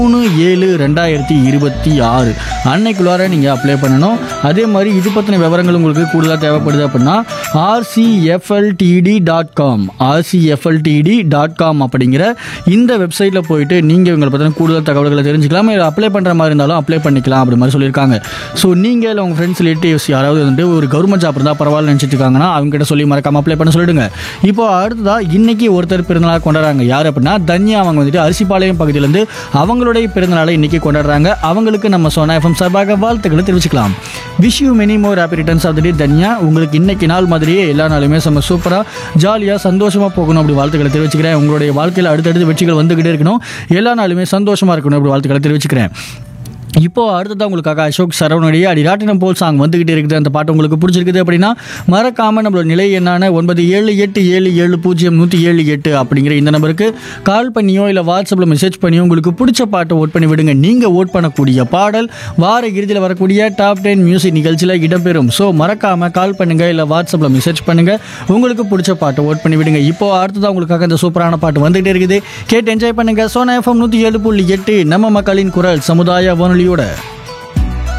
மூணு ஏழு ரெண்டாயிரத்தி இருபத்தி ஆறு அன்னைக்குள்ளார நீங்கள் அப்ளை பண்ணணும் அதே மாதிரி இது பற்றின விவரங்கள் உங்களுக்கு கூடுதலாக தேவைப்படுது அப்படின்னா R C F L T D dot com R C F L T D dot com அப்படிங்கிற இந்த வெப்சைட்டில் போயிட்டு நீங்கள் இவங்களை பற்றின கூடுதல் தகவல்களை தெரிஞ்சுக்கலாம் இல்லை அப்ளை பண்ணுற மாதிரி இருந்தாலும் அப்ளை பண்ணிக்கலாம் அப்படி மாதிரி சொல்லியிருக்காங்க ஸோ நீங்கள் இல்லை உங்கள் ஃப்ரெண்ட்ஸ் ரிலேட்டிவ்ஸ் யாராவது வந்து ஒரு கவர்மெண்ட் ஜாப் இருந்தால் பரவாயில்ல நினச்சிட்டு இருக்காங்கன்னா அவங்க கிட்ட சொல்லி மறக்காம அப்ளை பண்ண சொல்லிடுங்க இப்போ அடுத்ததா இன்னைக்கு ஒருத்தர் பிறந்தநாள் கொண்டாடுறாங்க யார் அப்படின்னா தன்யா அவங்க வந்துட்டு அரிசிபாளையம் பகுதியிலேருந்து அவங்களுடைய பிறந்தநாளை இன்னைக்கு கொண்டாடுறாங்க அவங்களுக்கு நம்ம சோனா எஃப்எம் சார்பாக வாழ்த்துக்களை தெரிவிச்சுக்கலாம் wish you many more happy returns of the day Dhanya உங்களுக்கு இன்னைக்கு நாள் மாதிரியே எல்லா நாளுமே செம்ம சூப்பராக ஜாலியாக சந்தோஷமாக போகணும் அப்படி வாழ்த்துக்களை தெரிவிச்சுக்கிறேன் உங்களுடைய வாழ்க்கையில் அடுத்தடுத்து வெற்றிகள் வந்துகிட்டே இருக்கணும் எல்லா நாளுமே சந்தோஷமாக இருக்கணும் அப்படி வாழ்த்துக்களை தெரிவிச்சுக்கிறேன் இப்போ அடுத்ததான் உங்களுக்காக அசோக் சரவணுடைய அடிராட்டினம் போல் சாங் வந்துகிட்டே இருக்குது அந்த பாட்டு உங்களுக்கு பிடிச்சிருக்குது அப்படின்னா மறக்காம நம்மளோட நிலை என்னான ஒன்பது ஏழு எட்டு ஏழு ஏழு பூஜ்ஜியம் நூற்றி ஏழு எட்டு அப்படிங்கிற இந்த நம்பருக்கு கால் பண்ணியோ இல்லை வாட்ஸ்அப்பில் மெசேஜ் பண்ணியோ உங்களுக்கு பிடிச்ச பாட்டை ஓட் பண்ணி விடுங்க நீங்கள் ஓட் பண்ணக்கூடிய பாடல் வார இறுதியில் வரக்கூடிய டாப் டென் மியூசிக் நிகழ்ச்சியில் இடம்பெறும் ஸோ மறக்காம கால் பண்ணுங்க இல்லை வாட்ஸ்அப்பில் மெசேஜ் பண்ணுங்க உங்களுக்கு பிடிச்ச பாட்டை ஓட் பண்ணி விடுங்க இப்போ அடுத்ததான் உங்களுக்காக இந்த சூப்பரான பாட்டு வந்துகிட்டே இருக்குது கேட்டு என்ஜாய் பண்ணுங்க சோனா எஃப்எம் நூற்றி ஏழு புள்ளி எட்டு நம்ம மக்களின் குரல் சமுதாய வானொலியோட